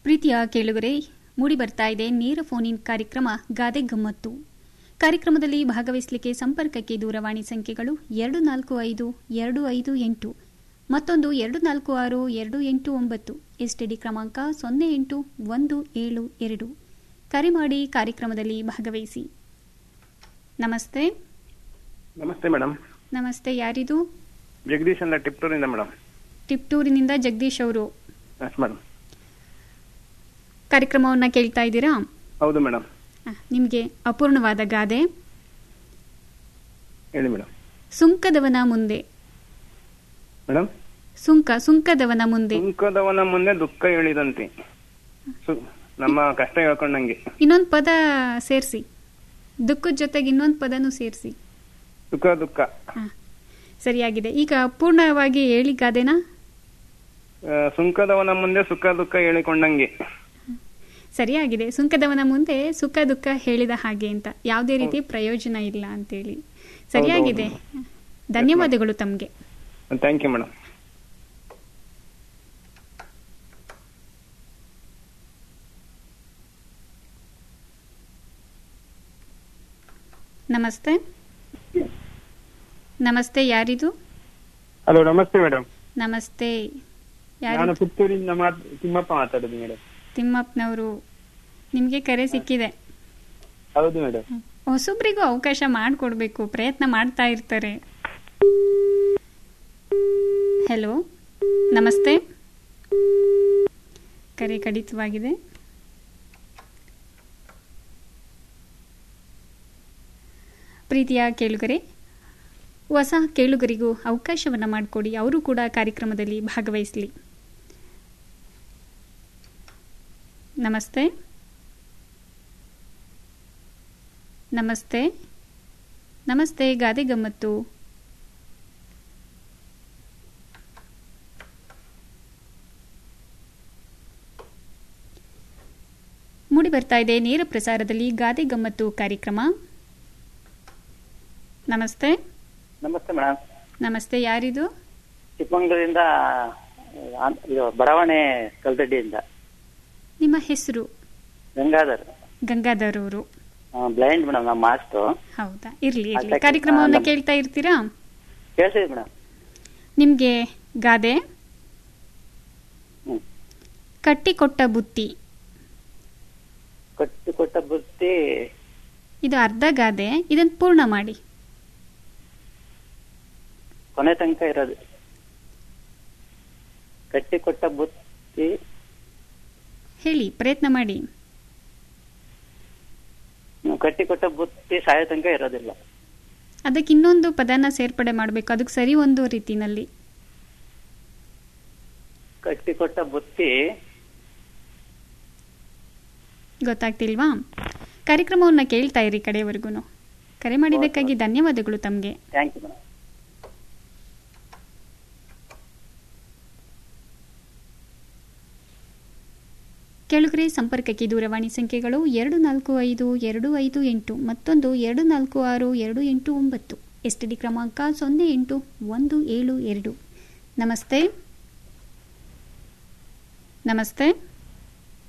ಪ್ರೀತಿಯ ಕೇಳುಗರೆ ಮೂಡಿ ಬರ್ತಾ ಇದೆ ನೇರ ಫೋನ್ ಇನ್ ಕಾರ್ಯಕ್ರಮ ಗಾದೆ ಗಮ್ಮತ್ತು ಕಾರ್ಯಕ್ರಮದಲ್ಲಿ ಭಾಗವಹಿಸಲಿಕ್ಕೆ ಸಂಪರ್ಕಕ್ಕೆ ದೂರವಾಣಿ ಸಂಖ್ಯೆಗಳು ಎರಡು ನಾಲ್ಕು ಐದು ಎರಡು ಐದು ಎಂಟು ಮತ್ತೊಂದು ಎರಡು ನಾಲ್ಕು ಆರು ಎರಡು ಎಂಟು ಒಂಬತ್ತು ಎಸ್ಟಿಡಿ ಕ್ರಮಾಂಕ ಸೊನ್ನೆ ಎಂಟು ಒಂದು ಏಳು ಎರಡು ಕರೆ ಮಾಡಿ ಕಾರ್ಯಕ್ರಮದಲ್ಲಿ ಭಾಗವಹಿಸಿ ನಮಸ್ತೆ ನಮಸ್ತೆ ಮೇಡಮ್ ನಮಸ್ತೆ ಯಾರಿದು ಜಗದೀಶ್ ಅಂತ ಟಿಪ್ಟೂರಿಂದ ಮೇಡಮ್ ಟಿಪ್ಟೂರಿನಿಂದ ಜಗದೀಶ್ ಅವರು ಎಸ್ ಮೇಡಮ್ ಕಾರ್ಯಕ್ರಮವನ್ನು ಕೇಳ್ತಾ ಇದ್ದೀರಾ ಹೌದು ಮೇಡಮ್ ನಿಮಗೆ ಅಪೂರ್ಣವಾದ ಗಾದೆ ಹೇಳಿ ಮೇಡಮ್ ಸುಂಕದವನ ಮುಂದೆ ಮೇಡಮ್ ಸುಂಕ ಸುಂಕದವನ ಮುಂದೆ ಸುಂಕದವನ ಮುಂದೆ ದುಃಖ ಹೇಳಿದಂತೆ ಸು- ನಮ್ಮ ಕಷ್ಟ ಹೇಳ್ಕೊಂಡಂಗೆ ಇನ್ನೊಂದು ಪದ ಸೇರಿಸಿ ದುಃಖದ ಜೊತೆಗೆ ಇನ್ನೊಂದು ಪದನೂ ಸೇರಿಸಿ ಸುಖ ದುಃಖ ಸರಿಯಾಗಿದೆ ಈಗ ಪೂರ್ಣವಾಗಿ ಹೇಳಿ ಗಾದೆನಾ ಆ, ಸುಂಕದವನ ಮುಂದೆ ಸುಖ ದುಃಖ ಹೇಳಿಕೊಂಡಂಗೆ ಸರಿಯಾಗಿದೆ ಸುಂಕದವನ ಮುಂದೆ ಸುಖ ದುಃಖ ಹೇಳಿದ ಹಾಗೆ ಅಂತ ಯಾವುದೇ ರೀತಿ ಪ್ರಯೋಜನ ಇಲ್ಲ ಅಂತೇಳಿ ಸರಿಯಾಗಿದೆ ಧನ್ಯವಾದಗಳು ತಮಗೆ ಥ್ಯಾಂಕ್ ಯು ಮೇಡಮ್ ನಮಸ್ತೆ ನಮಸ್ತೆ ಯಾರಿದು ಹಲೋ ನಮಸ್ತೆ ಮೇಡಮ್ ನಮಸ್ತೆ ನಾನು ಯಾರು ಪುತ್ತೂರಿಂದ ಮಾತ್ ತಿಮ್ಮಪ್ಪ ಮಾತಾಡೋದು ಮೇಡಮ್ ತಿಮ್ಮಪ್ಪನವರು ನಿಮಗೆ ಕರೆ ಸಿಕ್ಕಿದೆ ಹೌದು ಮೇಡಮ್ ಹೊಸೊಬ್ರಿಗೂ ಅವಕಾಶ ಮಾಡಿಕೊಡ್ಬೇಕು ಪ್ರಯತ್ನ ಮಾಡ್ತಾ ಇರ್ತಾರೆ ಹಲೋ ನಮಸ್ತೆ ಕರೆ ಕಡಿತವಾಗಿದೆ ಪ್ರೀತಿಯ ಕೇಳುಗರೆ ಹೊಸ ಕೇಳುಗರಿಗೂ ಅವಕಾಶವನ್ನು ಮಾಡಿಕೊಡಿ ಅವರು ಕೂಡ ಕಾರ್ಯಕ್ರಮದಲ್ಲಿ ಭಾಗವಹಿಸಲಿ ನಮಸ್ತೆ ನಮಸ್ತೆ ನಮಸ್ತೆ ಗಾದೆ ಗಮ್ಮತ್ತು ಮೂಡಿ ಬರ್ತಾ ಇದೆ ನೇರ ಪ್ರಸಾರದಲ್ಲಿ ಗಾದೆ ಗಮ್ಮತ್ತು ಕಾರ್ಯಕ್ರಮ ನಮಸ್ತೆ ನಮಸ್ತೆ ಮೇಡಮ್ ನಮಸ್ತೆ ಯಾರಿದು ಚಿಕ್ಕಮಂಗ್ಳೂರಿಂದ ಆ, ಇದು ಬಡಾವಣೆ ಕಲ್ದಡ್ಡಿಯಿಂದ ನಿಮ್ಮ ಹೆಸರು ಗಂಗಾಧರ್ ಗಂಗಾಧರ್ ಅವರು ಬ್ಲೈಂಡ್ ಮೇಡಮ್ ನಮ್ಮ ಮಾಸ್ಟು ಹೌದಾ ಇರ್ಲಿ ಇರ್ಲಿ ಅದಕ್ಕೆ- ಕಾರ್ಯಕ್ರಮವನ್ನ ಆ, ಕೇಳ್ತಾ ಇರ್ತೀರಾ ಕೇಳಿಸಿದೆ ಮೇಡಮ್ ನಿಮ್ಗೆ ಗಾದೆ ಹ್ಮ್ ಕಟ್ಟಿಕೊಟ್ಟ ಬುತ್ತಿ ಕೊಟ್ಟು ಕೊಟ್ಟ ಬುತ್ತಿ ಇದು ಅರ್ಧ ಗಾದೆ ಇದನ್ನ ಪೂರ್ಣ ಮಾಡಿ ಕೊನೆ ತನಕ ಇರೋದು ಕಟ್ಟಿ ಕೊಟ್ಟ ಬುತ್ತಿ ಹೇಳಿ ಪ್ರಯತ್ನ ಮಾಡಿ ಹ್ಮ್, ಕಟ್ಟಿ ಕೊಟ್ಟ ಬುತ್ತಿ ಸಾಯೋ ತನಕ ಇರೋದಿಲ್ಲ ಅದಕ್ಕೆ ಇನ್ನೊಂದು ಪದನ ಸೇರ್ಪಡೆ ಮಾಡಬೇಕು ಅದಕ್ಕೆ ಸರಿ ಒಂದು ರೀತಿನಲ್ಲಿ ಕಟ್ಟಿ ಕೊಟ್ಟ ಬುತ್ತಿ ಗೊತ್ತಾಗ್ತಿಲ್ವಾ ಕಾರ್ಯಕ್ರಮವನ್ನ ಕೇಳ್ತಾ ಇರಿ ಕಡೆಯವರೆಗೂ ಕರೆ ಮಾಡಿದ್ದಕ್ಕಾಗಿ ಧನ್ಯವಾದಗಳು ತಮಗೆ ಥ್ಯಾಂಕ್ ಯು ಮೇಡಮ್ ಕೆಳಗರೆ ಸಂಪರ್ಕಕ್ಕೆ ದೂರವಾಣಿ ಸಂಖ್ಯೆಗಳು ಎರಡು ನಾಲ್ಕು ಐದು ಎರಡು ಐದು ಎಂಟು ಮತ್ತೊಂದು ಎರಡು ನಾಲ್ಕು ಆರು ಎರಡು ಎಂಟು ಒಂಬತ್ತು ಎಸ್ ಟಿ ಡಿ ಕ್ರಮಾಂಕ ಸೊನ್ನೆ ಎಂಟು ಒಂದು ಏಳು ಎರಡು ನಮಸ್ತೆ ನಮಸ್ತೆ